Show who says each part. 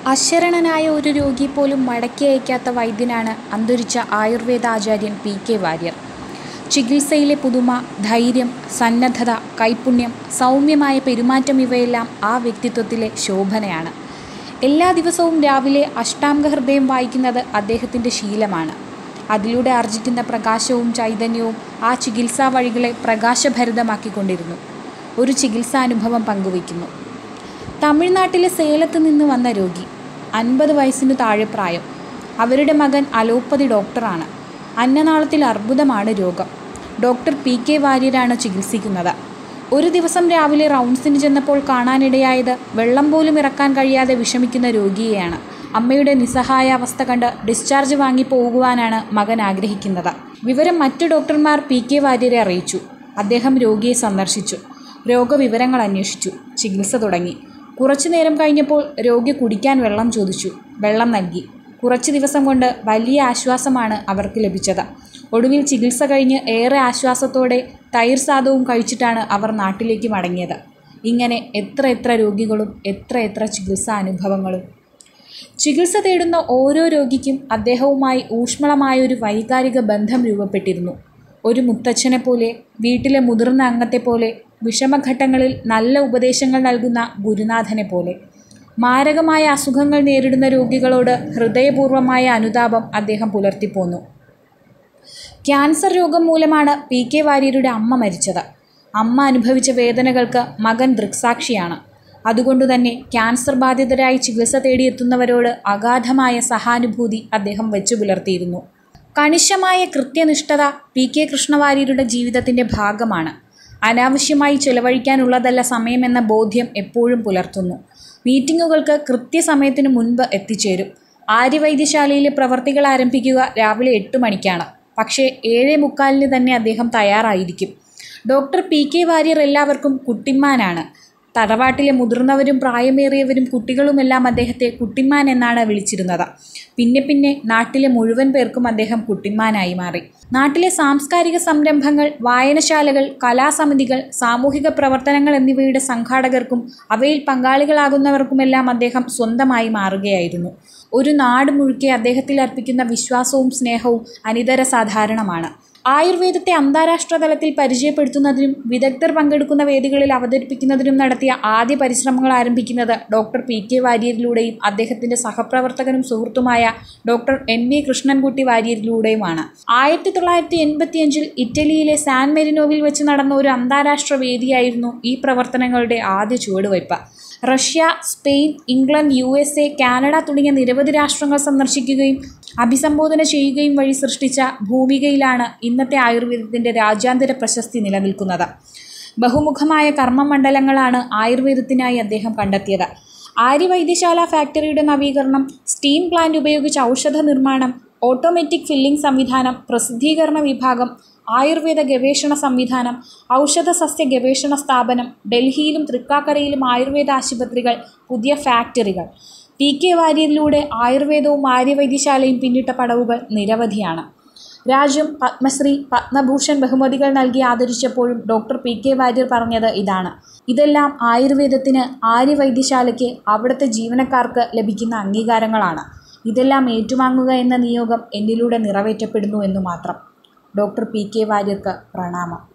Speaker 1: അശരണനായ ഒരു രോഗിയെപ്പോലും മടക്കി അയക്കാത്ത വൈദ്യനാണ് അന്തരിച്ച ആയുർവേദ ആചാര്യൻ പി കെ വാര്യർ ചികിത്സയിലെ പുതുമ ധൈര്യം സന്നദ്ധത കൈപുണ്യം സൗമ്യമായ പെരുമാറ്റം ഇവയെല്ലാം ആ വ്യക്തിത്വത്തിലെ ശോഭനയാണ് എല്ലാ ദിവസവും രാവിലെ അഷ്ടാംഗ ഹൃദയം വായിക്കുന്നത് അദ്ദേഹത്തിൻ്റെ ശീലമാണ് അതിലൂടെ ആർജിക്കുന്ന പ്രകാശവും ചൈതന്യവും ആ ചികിത്സാ വഴികളെ പ്രകാശഭരിതമാക്കിക്കൊണ്ടിരുന്നു ഒരു ചികിത്സാനുഭവം പങ്കുവയ്ക്കുന്നു തമിഴ്നാട്ടിലെ സേലത്ത് നിന്ന് വന്ന രോഗി അൻപത് വയസ്സിനു താഴെ പ്രായം അവരുടെ മകൻ അലോപ്പതി ഡോക്ടറാണ് അന്നനാളത്തിൽ അർബുദമാണ് രോഗം ഡോക്ടർ പി കെ വാര്യരാണ് ചികിത്സിക്കുന്നത് ഒരു ദിവസം രാവിലെ റൗണ്ട്സിന് ചെന്നപ്പോൾ കാണാനിടയായത് വെള്ളം പോലും ഇറക്കാൻ കഴിയാതെ വിഷമിക്കുന്ന രോഗിയെയാണ് അമ്മയുടെ നിസ്സഹായ അവസ്ഥ കണ്ട് ഡിസ്ചാർജ് വാങ്ങി പോകുവാനാണ് മകൻ ആഗ്രഹിക്കുന്നത് വിവരം മറ്റു ഡോക്ടർമാർ പി കെ വാര്യരെ അറിയിച്ചു അദ്ദേഹം രോഗിയെ സന്ദർശിച്ചു രോഗവിവരങ്ങൾ അന്വേഷിച്ചു ചികിത്സ തുടങ്ങി കുറച്ചു നേരം കഴിഞ്ഞപ്പോൾ രോഗി കുടിക്കാൻ വെള്ളം ചോദിച്ചു വെള്ളം നൽകി കുറച്ച് ദിവസം കൊണ്ട് വലിയ ആശ്വാസമാണ് അവർക്ക് ലഭിച്ചത് ഒടുവിൽ ചികിത്സ കഴിഞ്ഞ് ഏറെ ആശ്വാസത്തോടെ തൈർ സാദവും കഴിച്ചിട്ടാണ് അവർ നാട്ടിലേക്ക് മടങ്ങിയത് ഇങ്ങനെ എത്ര എത്ര രോഗികളും എത്ര എത്ര ചികിത്സാ അനുഭവങ്ങളും ചികിത്സ തേടുന്ന ഓരോ രോഗിക്കും അദ്ദേഹവുമായി ഊഷ്മളമായ ഒരു വൈകാരിക ബന്ധം രൂപപ്പെട്ടിരുന്നു ഒരു മുത്തച്ഛനെ പോലെ വീട്ടിലെ മുതിർന്ന അംഗത്തെ പോലെ വിഷമഘട്ടങ്ങളിൽ നല്ല ഉപദേശങ്ങൾ നൽകുന്ന ഗുരുനാഥനെ പോലെ മാരകമായ അസുഖങ്ങൾ നേരിടുന്ന രോഗികളോട് ഹൃദയപൂർവമായ അനുതാപം അദ്ദേഹം പുലർത്തിപ്പോന്നു ക്യാൻസർ രോഗം മൂലമാണ് പി കെ വാര്യരുടെ അമ്മ മരിച്ചത് അമ്മ അനുഭവിച്ച വേദനകൾക്ക് മകൻ ദൃക്സാക്ഷിയാണ് അതുകൊണ്ടുതന്നെ ക്യാൻസർ ബാധിതരായി ചികിത്സ തേടിയെത്തുന്നവരോട് അഗാധമായ സഹാനുഭൂതി അദ്ദേഹം വെച്ചു പുലർത്തിയിരുന്നു കണിശമായ കൃത്യനിഷ്ഠത പി കെ കൃഷ്ണവാര്യരുടെ ജീവിതത്തിൻ്റെ ഭാഗമാണ് അനാവശ്യമായി ചെലവഴിക്കാനുള്ളതല്ല സമയമെന്ന ബോധ്യം എപ്പോഴും പുലർത്തുന്നു മീറ്റിങ്ങുകൾക്ക് കൃത്യസമയത്തിന് മുൻപ് എത്തിച്ചേരും ആര്യവൈദ്യശാലയിലെ പ്രവർത്തികൾ ആരംഭിക്കുക രാവിലെ എട്ട് മണിക്കാണ് പക്ഷേ ഏഴേ മുക്കാലിന് തന്നെ അദ്ദേഹം തയ്യാറായിരിക്കും ഡോക്ടർ പി കെ വാര്യർ എല്ലാവർക്കും കുട്ടിമാനാണ് തറവാട്ടിലെ മുതിർന്നവരും പ്രായമേറിയവരും കുട്ടികളുമെല്ലാം അദ്ദേഹത്തെ കുട്ടിമാൻ എന്നാണ് വിളിച്ചിരുന്നത് പിന്നെ പിന്നെ നാട്ടിലെ മുഴുവൻ പേർക്കും അദ്ദേഹം കുട്ടിമാനായി മാറി നാട്ടിലെ സാംസ്കാരിക സംരംഭങ്ങൾ വായനശാലകൾ കലാസമിതികൾ സാമൂഹിക പ്രവർത്തനങ്ങൾ എന്നിവയുടെ സംഘാടകർക്കും അവയിൽ പങ്കാളികളാകുന്നവർക്കുമെല്ലാം അദ്ദേഹം സ്വന്തമായി മാറുകയായിരുന്നു ഒരു നാട് മുഴുക്കെ അദ്ദേഹത്തിൽ അർപ്പിക്കുന്ന വിശ്വാസവും സ്നേഹവും അനിതര സാധാരണമാണ് ആയുർവേദത്തെ അന്താരാഷ്ട്ര തലത്തിൽ പരിചയപ്പെടുത്തുന്നതിനും വിദഗ്ധർ പങ്കെടുക്കുന്ന വേദികളിൽ അവതരിപ്പിക്കുന്നതിനും നടത്തിയ ആദ്യ പരിശ്രമങ്ങൾ ആരംഭിക്കുന്നത് ഡോക്ടർ പി കെ വാര്യരിലൂടെയും അദ്ദേഹത്തിന്റെ സഹപ്രവർത്തകനും സുഹൃത്തുമായ ഡോക്ടർ എൻ വി കൃഷ്ണൻകുട്ടി വാര്യരിലൂടെയുമാണ് ആയിരത്തി തൊള്ളായിരത്തി എൺപത്തിയഞ്ചിൽ ഇറ്റലിയിലെ സാൻ മെരിനോവിൽ വെച്ച് നടന്ന ഒരു അന്താരാഷ്ട്ര വേദിയായിരുന്നു ഈ പ്രവർത്തനങ്ങളുടെ ആദ്യ ചുവടുവയ്പ് Russia Spain England U S A Canada തുടങ്ങിയ നിരവധി രാഷ്ട്രങ്ങൾ സന്ദർശിക്കുകയും അഭിസംബോധന ചെയ്യുകയും വഴി സൃഷ്ടിച്ച ഭൂമികയിലാണ് ഇന്നത്തെ ആയുർവേദത്തിൻ്റെ രാജ്യാന്തര പ്രശസ്തി നിലനിൽക്കുന്നത് ബഹുമുഖമായ കർമ്മമണ്ഡലങ്ങളാണ് ആയുർവേദത്തിനായി അദ്ദേഹം കണ്ടെത്തിയത് ആര്യവൈദ്യശാല ഫാക്ടറിയുടെ നവീകരണം സ്റ്റീം പ്ലാന്റ് ഉപയോഗിച്ച് ഔഷധ നിർമ്മാണം ഓട്ടോമാറ്റിക് ഫില്ലിംഗ് സംവിധാനം പ്രസിദ്ധീകരണ വിഭാഗം ആയുർവേദ ഗവേഷണ സംവിധാനം ഔഷധ സസ്യ ഗവേഷണ സ്ഥാപനം ഡൽഹിയിലും തൃക്കാക്കരയിലും ആയുർവേദ ആശുപത്രികൾ പുതിയ ഫാക്ടറികൾ പി കെ വാര്യരിലൂടെ ആയുർവേദവും ആര്യവൈദ്യശാലയും പിന്നിട്ട പടവുകൾ നിരവധിയാണ് രാജ്യം പത്മശ്രീ പത്മഭൂഷൺ ബഹുമതികൾ നൽകി ആദരിച്ചപ്പോഴും ഡോക്ടർ പി കെ വാര്യർ പറഞ്ഞത് ഇതാണ് ഇതെല്ലാം ആയുർവേദത്തിന് ആര്യവൈദ്യശാലയ്ക്ക് അവിടുത്തെ ജീവനക്കാർക്ക് ലഭിക്കുന്ന അംഗീകാരങ്ങളാണ് ഇതെല്ലാം ഏറ്റുവാങ്ങുക എന്ന നിയോഗം എന്നിലൂടെ നിറവേറ്റപ്പെടുന്നു എന്നു മാത്രം ഡോക്ടർ പി കെ വാര്യർക്ക് പ്രണാമം